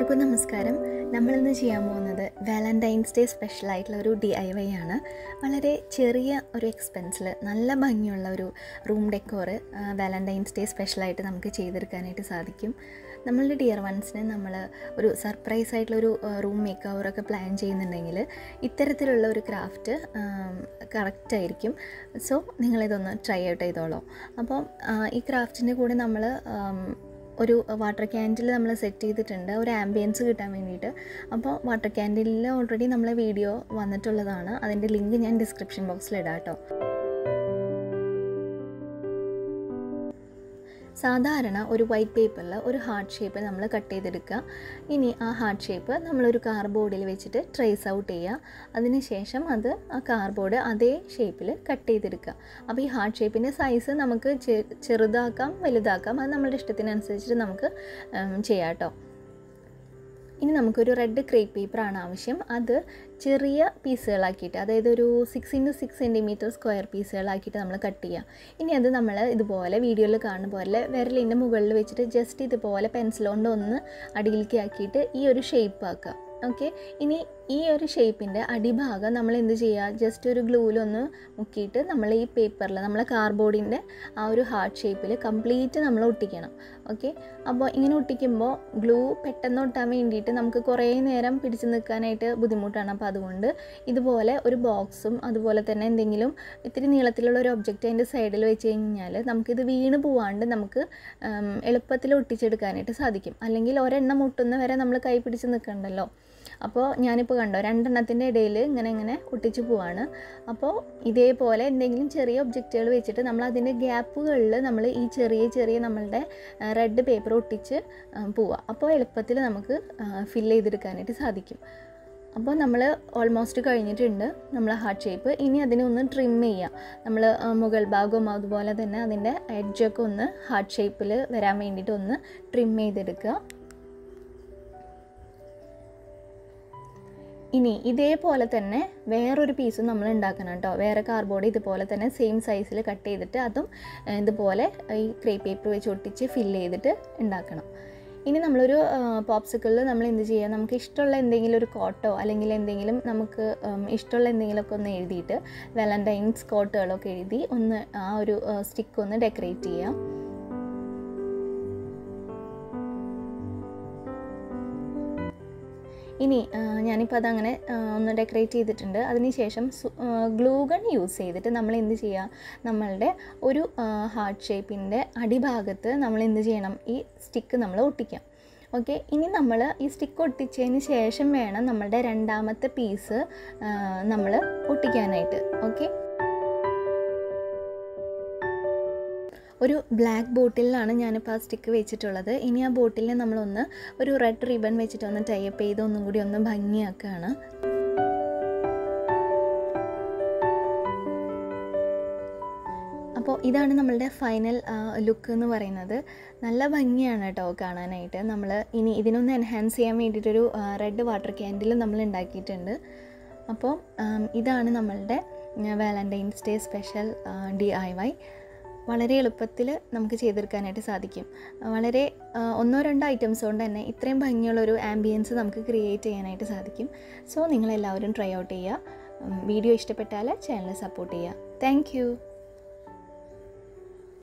എല്ലാവർക്കും നമസ്കാരം നമ്മളിന്ന് ചെയ്യാൻ പോകുന്നത് വാലൻറ്റൈൻസ് ഡേ സ്പെഷ്യൽ ആയിട്ടുള്ള ഒരു ഡി ഐ വൈ ആണ് വളരെ ചെറിയ ഒരു എക്സ്പെൻസിൽ നല്ല ഭംഗിയുള്ള ഒരു റൂം ഡെക്കോറ് വാലൻറ്റൈൻസ് ഡേ സ്പെഷ്യലായിട്ട് നമുക്ക് ചെയ്തെടുക്കാനായിട്ട് സാധിക്കും നമ്മളുടെ ഡിയർ വൺസിന് നമ്മൾ ഒരു സർപ്രൈസ് ആയിട്ടുള്ള ഒരു റൂം മേക്ക് ഓവറൊക്കെ പ്ലാൻ ചെയ്യുന്നുണ്ടെങ്കിൽ ഇത്തരത്തിലുള്ള ഒരു ക്രാഫ്റ്റ് കറക്റ്റ് ആയിരിക്കും സോ നിങ്ങളിതൊന്ന് ട്രൈ ഔട്ട് ചെയ്തോളൂ അപ്പോൾ ഈ ക്രാഫ്റ്റിൻ്റെ കൂടെ നമ്മൾ ഒരു വാട്ടർ ക്യാൻഡിൽ നമ്മൾ സെറ്റ് ചെയ്തിട്ടുണ്ട് ഒരു ആംബിയൻസ് കിട്ടാൻ വേണ്ടിയിട്ട് അപ്പോൾ വാട്ടർ ക്യാൻഡിലിൽ ഓൾറെഡി നമ്മളെ വീഡിയോ വന്നിട്ടുള്ളതാണ് അതിൻ്റെ ലിങ്ക് ഞാൻ ഡിസ്ക്രിപ്ഷൻ ബോക്സിൽ ഇടാം കേട്ടോ സാധാരണ ഒരു വൈറ്റ് പേപ്പറിൽ ഒരു ഹാർട്ട് ഷേപ്പ് നമ്മൾ കട്ട് ചെയ്തെടുക്കുക ഇനി ആ ഹാർട്ട് ഷേപ്പ് നമ്മളൊരു കാർബോർഡിൽ വെച്ചിട്ട് ട്രേസ് ഔട്ട് ചെയ്യുക അതിനുശേഷം അത് ആ കാർബോർഡ് അതേ ഷേപ്പിൽ കട്ട് ചെയ്തെടുക്കുക അപ്പോൾ ഈ ഹാർട്ട് ഷേപ്പിൻ്റെ സൈസ് നമുക്ക് ചെറുതാക്കാം വലുതാക്കാം അത് നമ്മുടെ ഇഷ്ടത്തിനനുസരിച്ചിട്ട് നമുക്ക് ചെയ്യാം കേട്ടോ ഇനി നമുക്കൊരു റെഡ് ക്രേപ്പ് പേപ്പറാണ് ആവശ്യം അത് ചെറിയ പീസുകളാക്കിയിട്ട് അതായത് ഒരു six into six centimetre square പീസുകളാക്കിയിട്ട് നമ്മൾ കട്ട് ചെയ്യുക ഇനി അത് നമ്മൾ ഇതുപോലെ വീഡിയോയിൽ കാണുന്ന പോലെ വിരലിൻ്റെ മുകളിൽ വെച്ചിട്ട് ജസ്റ്റ് ഇതുപോലെ പെൻസിൽ കൊണ്ട് ഒന്ന് അടിയിലേക്ക് ആക്കിയിട്ട് ഈ ഒരു ഷേപ്പ് ആക്കുക ഓക്കെ ഇനി ഈ ഒരു ഷേപ്പിൻ്റെ അടിഭാഗം നമ്മൾ എന്ത് ചെയ്യുക ജസ്റ്റ് ഒരു ഗ്ലൂവിലൊന്ന് മുക്കിയിട്ട് നമ്മൾ ഈ പേപ്പറിൽ നമ്മളെ കാർബോർഡിൻ്റെ ആ ഒരു ഹാർട്ട് ഷേപ്പിൽ കംപ്ലീറ്റ് നമ്മൾ ഒട്ടിക്കണം ഓക്കെ അപ്പോൾ ഇങ്ങനെ ഒട്ടിക്കുമ്പോൾ ഗ്ലൂ പെട്ടെന്ന് ഒട്ടാൻ വേണ്ടിയിട്ട് നമുക്ക് കുറേ നേരം പിടിച്ച് നിൽക്കാനായിട്ട് ബുദ്ധിമുട്ടാണ് അപ്പോൾ അതുകൊണ്ട് ഇതുപോലെ ഒരു ബോക്സും അതുപോലെ തന്നെ എന്തെങ്കിലും ഇത്തിരി നീളത്തിലുള്ള ഒരു ഒബ്ജക്റ്റ് അതിൻ്റെ സൈഡിൽ വെച്ച് കഴിഞ്ഞാൽ നമുക്കിത് വീണ് പോവാണ്ട് നമുക്ക് എളുപ്പത്തിൽ ഒട്ടിച്ചെടുക്കാനായിട്ട് സാധിക്കും അല്ലെങ്കിൽ ഒരെണ്ണം മുട്ടുന്ന വരെ നമ്മൾ കൈ പിടിച്ച് നിൽക്കണ്ടല്ലോ അപ്പോൾ ഞാനിപ്പോൾ കണ്ടോ രണ്ടെണ്ണത്തിൻ്റെ ഇടയിൽ ഇങ്ങനെ ഇങ്ങനെ ഒട്ടിച്ച് പോവാണ് അപ്പോൾ ഇതേപോലെ എന്തെങ്കിലും ചെറിയ ഒബ്ജക്റ്റുകൾ വെച്ചിട്ട് നമ്മൾ അതിൻ്റെ ഗ്യാപ്പുകളിൽ നമ്മൾ ഈ ചെറിയ ചെറിയ നമ്മളുടെ റെഡ് പേപ്പർ ഒട്ടിച്ച് പോവുക അപ്പോൾ എളുപ്പത്തിൽ നമുക്ക് ഫില്ല് ചെയ്തെടുക്കാനായിട്ട് സാധിക്കും അപ്പോൾ നമ്മൾ ഓൾമോസ്റ്റ് കഴിഞ്ഞിട്ടുണ്ട് നമ്മൾ ഹാർട്ട് ഷേപ്പ് ഇനി അതിനെ ഒന്ന് ട്രിം ചെയ്യുക നമ്മൾ മുകൾ ഭാഗവും അതുപോലെ തന്നെ അതിൻ്റെ എഡ്ജൊക്കെ ഒന്ന് ഹാർട്ട് ഷേപ്പിൽ വരാൻ വേണ്ടിയിട്ട് ഒന്ന് ട്രിം ചെയ്തെടുക്കുക ഇനി ഇതേപോലെ തന്നെ വേറൊരു പീസും നമ്മൾ ഉണ്ടാക്കണം കേട്ടോ വേറെ കാർബോർഡ് ഇതുപോലെ തന്നെ സെയിം സൈസിൽ കട്ട് ചെയ്തിട്ട് അതും ഇതുപോലെ ഈ ക്രേ പേപ്പർ വെച്ച് ഒട്ടിച്ച് ഫില്ല് ചെയ്തിട്ട് ഉണ്ടാക്കണം ഇനി നമ്മളൊരു പോപ്സിക്കിളിൽ നമ്മൾ എന്ത് ചെയ്യുക നമുക്ക് ഇഷ്ടമുള്ള എന്തെങ്കിലും ഒരു കോട്ടോ അല്ലെങ്കിൽ എന്തെങ്കിലും നമുക്ക് ഇഷ്ടമുള്ള എന്തെങ്കിലുമൊക്കെ ഒന്ന് എഴുതിയിട്ട് വാലൻറ്റൈൻസ് കോട്ടുകളൊക്കെ എഴുതി ഒന്ന് ആ ഒരു സ്റ്റിക്ക് ഒന്ന് ഡെക്കറേറ്റ് ചെയ്യാം ഇനി ഞാനിപ്പോൾ അതങ്ങനെ ഒന്ന് ഡെക്കറേറ്റ് ചെയ്തിട്ടുണ്ട് അതിനുശേഷം ഗ്ലൂ ഗൺ യൂസ് ചെയ്തിട്ട് നമ്മൾ എന്ത് ചെയ്യുക നമ്മളുടെ ഒരു ഹാർട്ട് ഷേപ്പിൻ്റെ അടിഭാഗത്ത് നമ്മൾ എന്ത് ചെയ്യണം ഈ സ്റ്റിക്ക് നമ്മൾ ഒട്ടിക്കാം ഓക്കെ ഇനി നമ്മൾ ഈ സ്റ്റിക്ക് ഒട്ടിച്ചതിന് ശേഷം വേണം നമ്മളുടെ രണ്ടാമത്തെ പീസ് നമ്മൾ ഒട്ടിക്കാനായിട്ട് ഓക്കെ ഒരു ബ്ലാക്ക് ബോട്ടിലാണ് ഞാനിപ്പോൾ ആ സ്റ്റിക്ക് വെച്ചിട്ടുള്ളത് ഇനി ആ ബോട്ടിലിനെ നമ്മളൊന്ന് ഒരു റെഡ് റിബൺ വെച്ചിട്ട് ഒന്ന് ടൈപ്പ് ചെയ്ത് ഒന്നും കൂടി ഒന്ന് ഭംഗിയാക്കുകയാണ് അപ്പോൾ ഇതാണ് നമ്മളുടെ ഫൈനൽ ലുക്ക് എന്ന് പറയുന്നത് നല്ല ഭംഗിയാണ് കേട്ടോ കാണാനായിട്ട് നമ്മൾ ഇനി ഇതിനൊന്ന് എൻഹാൻസ് ചെയ്യാൻ വേണ്ടിയിട്ടൊരു റെഡ് വാട്ടർ ക്യാൻഡിൽ നമ്മൾ ഉണ്ടാക്കിയിട്ടുണ്ട് അപ്പോൾ ഇതാണ് നമ്മളുടെ Valentine's day special D I Y വളരെ എളുപ്പത്തിൽ നമുക്ക് ചെയ്തെടുക്കാനായിട്ട് സാധിക്കും വളരെ ഒന്നോ രണ്ടോ ഐറ്റംസ് കൊണ്ട് തന്നെ ഇത്രയും ഭംഗിയുള്ളൊരു ആംബിയൻസ് നമുക്ക് ക്രിയേറ്റ് ചെയ്യാനായിട്ട് സാധിക്കും സോ നിങ്ങളെല്ലാവരും ട്രൈ ഔട്ട് ചെയ്യുക വീഡിയോ ഇഷ്ടപ്പെട്ടാൽ ചാനൽ സപ്പോർട്ട് ചെയ്യുക താങ്ക്